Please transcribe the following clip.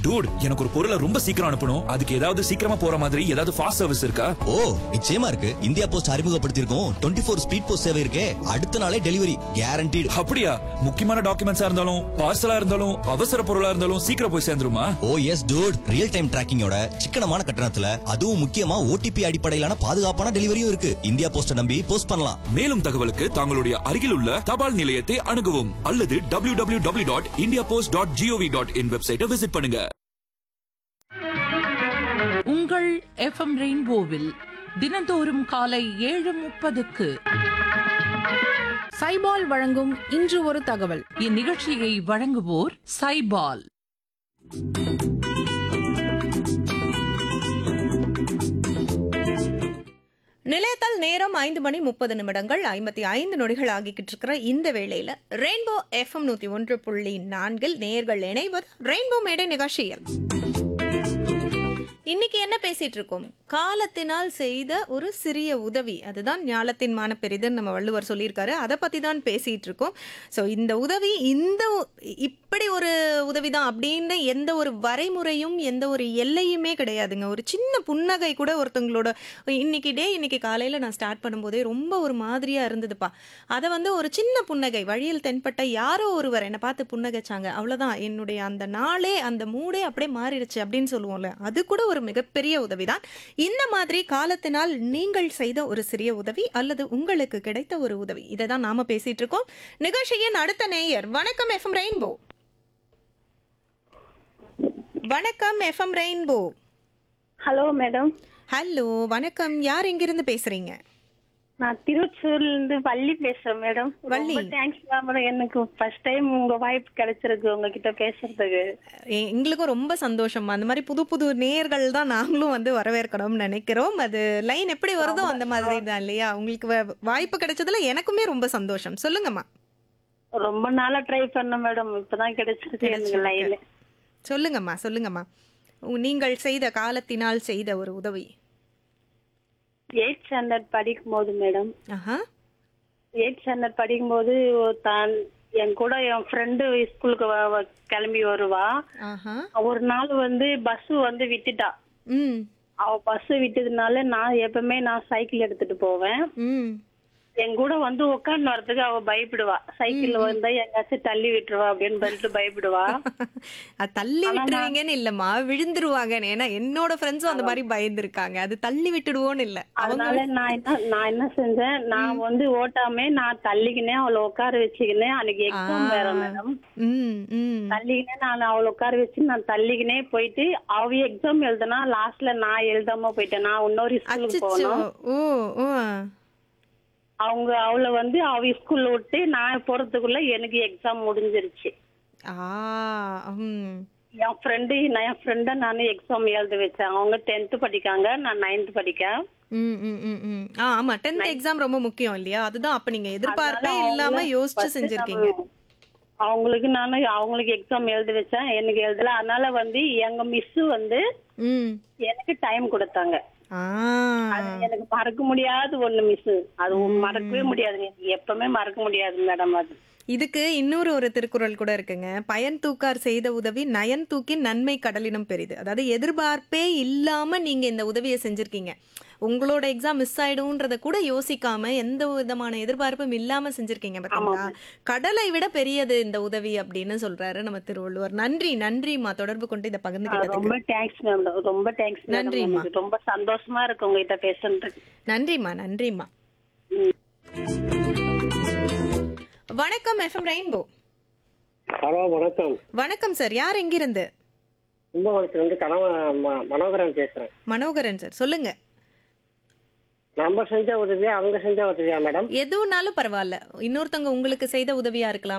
Dude எனக்கு ஒரு பொருளை ரொம்ப சீக்கிரம் அனுப்பணும் அதுக்கு ஏதாவது சீக்கிரமா போற மாதிரி ஏதாவது ஃபாஸ்ட் சர்வீஸ் இருக்கா ஓ நிச்சயமா இருக்கு இந்தியா போஸ்ட் அறிமுகப்படுத்தியிருக்கோம் டுவெண்ட்டி ஃபோர் ஸ்பீட் போஸ்ட் சேவை இருக்கே அடுத்த நாளே டெலிவரி கேரண்டீடு அப்படியா முக்கியமான டாக்குமெண்ட்ஸா இருந்தாலும் பார்சலா இருந்தாலும் அவசர பொருளா இருந்தாலும் சீக்கிரம் போய் சேர்ந்துருமா oh yes dude real time டிராக்கிங்கோட சிக்கனமான கட்டணத்துல அதுவும் முக்கியமா ஓடிபி அடிப்படையிலான பாதுகாப்பான டெலிவரியும் இருக்கு இந்தியா போஸ்ட நம்பி போஸ்ட் பண்ணலாம் மேலும் தகவலுக்கு தங்களுடைய அருகில் உள்ள தபால் நிலையத்தை அணுகவும் அல்லது W W W dot India post dot G O V dot in வெப்சைட்டை விசிட் பண்ணுங்க உங்கள் எஃப்எம் ரெயின்போவில் தினந்தோறும் காலை ஏழு முப்பதுக்கு சைபால் வழங்கும் இன்று ஒரு தகவல் இந்நிகழ்ச்சியை வழங்குவோர் சைபால் நிலையத்தால் நேரம் ஐந்து மணி முப்பது நிமிடங்கள் ஐம்பத்தி ஐந்து நொடிகள் ஆகிக்கிட்டு இருக்கிற இந்த வேளையில ரெயின்போ எஃப்எம் நூத்தி ஒன்று புள்ளி நான்கில் நேர்கள் இணைவது ரெயின்போ மேடை நிகழ்ச்சியில் இன்னைக்கு என்ன பேசிட்டு இருக்கோம் காலத்தினால் செய்த ஒரு சிறிய உதவி அதுதான் ஞாலத்தின் மான பெரிதுன்னு நம்ம வள்ளுவர் சொல்லியிருக்காரு அதை பத்தி தான் பேசிட்டு இருக்கோம் ஸோ இந்த உதவி இந்த உ- இப்படி ஒரு உதவி தான் அப்படின்னு எந்த ஒரு வரைமுறையும் எந்த ஒரு எல்லையுமே கிடையாதுங்க ஒரு சின்ன புன்னகை கூட ஒருத்தவங்களோட இன்னைக்கு டே இன்னைக்கு காலையில நான் ஸ்டார்ட் பண்ணும்போதே ரொம்ப ஒரு மாதிரியா இருந்ததுப்பா அதை வந்து ஒரு சின்ன புன்னகை வழியில் தென்பட்ட யாரோ ஒருவர் என்னை பார்த்து புன்னகைச்சாங்க அவ்வளவுதான் என்னுடைய அந்த நாளே அந்த மூடே அப்படியே மாறிடுச்சு அப்படின்னு சொல்லுவோம்ல அது கூட ஒரு மிகப்பெரிய உதவிதான் இந்த மாதிரி காலத்தினால் நீங்கள் செய்த ஒரு சிறிய உதவி அல்லது உங்களுக்கு கிடைத்த ஒரு உதவி இதை தான் நாம பேசிட்டு இருக்கோம் நிகழ்ச்சியின் அடுத்த நேயர் வணக்கம் எஃப்எம் ரெயின்போ வணக்கம் FM Rainbow hello madam hello வணக்கம் யார் எங்கிருந்து பேசுறீங்க நான் திருச்சூர்ல இருந்து வள்ளி பேசுறேன் மேடம் வள்ளி. ரொம்ப தேங்க்ஸ் மேடம் எனக்கு ஃபர்ஸ்ட் டைம் உங்க வாய்ப்பு கிடைச்சிருக்கு உங்ககிட்ட பேசுறதுக்கு எ- எங்களுக்கும் ரொம்ப சந்தோஷம் அந்த மாதிரி புது புது நேயர்கள் தான் நாங்களும் வந்து வரவேற்கணும்னு நினைக்கிறோம் அது லைன் எப்படி வருதோ அந்த மாதிரி தான் இல்லையா உங்களுக்கு வ- வாய்ப்பு கிடைச்சதுல எனக்குமே ரொம்ப சந்தோஷம் சொல்லுங்கம்மா ரொம்ப நாளா ட்ரை பண்ணேன் மேடம் இப்பதான் கிடைச்சிருக்கு எனக்கு லைன்ல சொல்லுங்கம்மா சொல்லுங்கம்மா உ- நீங்கள் செய்த காலத்தினால் செய்த ஒரு உதவி எயிட் ஸ்டாண்டர்ட் படிக்கும் போது மேடம் ஆஹா எயிட் ஸ்டாண்டர்ட் படிக்கும் போது தான் என் கூட என் ஃப்ரெண்டு ஸ்கூலுக்கு கிளம்பி வருவா ஆஹா ஒரு நாள் வந்து பஸ் வந்து விட்டுட்டா ம் அவ பஸ் விட்டதுனால நான் எப்பவுமே நான் சைக்கிள் எடுத்துட்டு போவேன் ம் என் கூட வந்து உட்கார்ந்து வரதுக்கு அவ பயப்படுவா சைக்கிள்ல வந்தா எங்காச்சும் தள்ளி விட்டுருவா அப்படின்னு சொல்லிட்டு பயப்படுவா அது தள்ளி விட்டுருவீங்கன்னு இல்லம்மா விழுந்துருவாங்க ஏன்னா என்னோட ஃப்ரெண்ட்ஸும் அந்த மாதிரி பயந்துருக்காங்க அது தள்ளி விட்டுடுவோன்னு இல்ல அவங்க அதனால நான் என்ன நான் என்ன செஞ்சேன் நான் வந்து ஓட்டாம நான் தள்ளிக்கினேன் அவளை உட்கார வச்சுக்கினேன் அன்னைக்கு எக்ஸாம் வேற மேடம் ம் ம் தள்ளிக்கினே நான் அவளை உட்கார வச்சு நான் தள்ளிக்கினே போயிட்டு அவ எக்ஸாம் எழுதுனா லாஸ்ட்ல நான் எழுதாம போயிட்டேன் நான் இன்னொரு ஸ்கூலுக்கு அச்சச்சோ போனோம் ஓ ஓ அவங்க அவளை வந்து அவ ஸ்கூல்ல விட்டு நான் போறதுக்குள்ள எனக்கு எக்ஸாம் முடிஞ்சிருச்சு ஆ ம் என் ஃப்ரெண்டு நான் என் ஃப்ரெண்டை நான் எக்ஸாம் எழுத வச்சேன் அவங்க டென்த்து படிக்காங்க நான் நைன்த் படிக்கேன் ம் ம் ம் ம் ஆ ஆமா 10th எக்ஸாம் ரொம்ப முக்கியம் இல்லையா அதுதான் அப்ப நீங்க எதிர்பார்ப்பே அதனால இல்லாம அவங்க யோசிச்சு first செஞ்சிருக்கீங்க நம்ம அவங்களுக்கு நான் அவங்களுக்கு எக்ஸாம் எழுத வச்சேன் எனக்கு எழுதல அதனால வந்து எங்க மிஸ் வந்து ம் எனக்கு டைம் கொடுத்தாங்க ஆ அது எனக்கு மறக்க முடியாத ஒண்ணு மிஸ் அது மறக்கவே முடியாது எனக்கு எப்பவுமே மறக்க முடியாது மேடம் அது இதுக்கு இன்னொரு ஒரு திருக்குறள் கூட இருக்குங்க பயன் தூக்கார் செய்த உதவி நயன் தூக்கின் நன்மை கடலினம் பெரிது அதாவது எதிர்பார்ப்பே இல்லாம நீங்க இந்த உதவியை செஞ்சிருக்கீங்க உங்களோட எக்ஸாம் மிஸ் ஆயிடும்ன்றத கூட யோசிக்காம எந்த விதமான எதிர்பார்ப்பும் இல்லாம செஞ்சிருக்கீங்க பாத்தீங்களா கடலை விட பெரியது இந்த உதவி அப்படின்னு சொல்றாரு நம்ம திருவள்ளுவர் நன்றி நன்றிம்மா தொடர்பு கொண்டு இதை ஆ, பகிர்ந்துக்கிட்டதுக்கு ரொம்ப தேங்க்ஸ் மேம் ரொம்ப தேங்க்ஸ் நன்றிம்மா. மேடம் ரொம்ப சந்தோஷமா இருக்கு உங்ககிட்ட பேசுறதுக்கு நன்றிம்மா நன்றிம்மா வணக்கம் எஃப்எம் ரெயின்போ ஹலோ வணக்கம் வணக்கம் சார் யார் எங்கிருந்து கும்பகோணத்துல இருந்து கணவன் ம- மனோகரன் பேசுறேன் மனோகரன் சார் சொல்லுங்க நம்ம செஞ்ச உதவியா அவங்க செஞ்ச உதவியா மேடம் எதுனாலும் பரவாயில்ல இன்னொருத்தவங்க உங்களுக்கு செய்த உதவியா இருக்கலாம்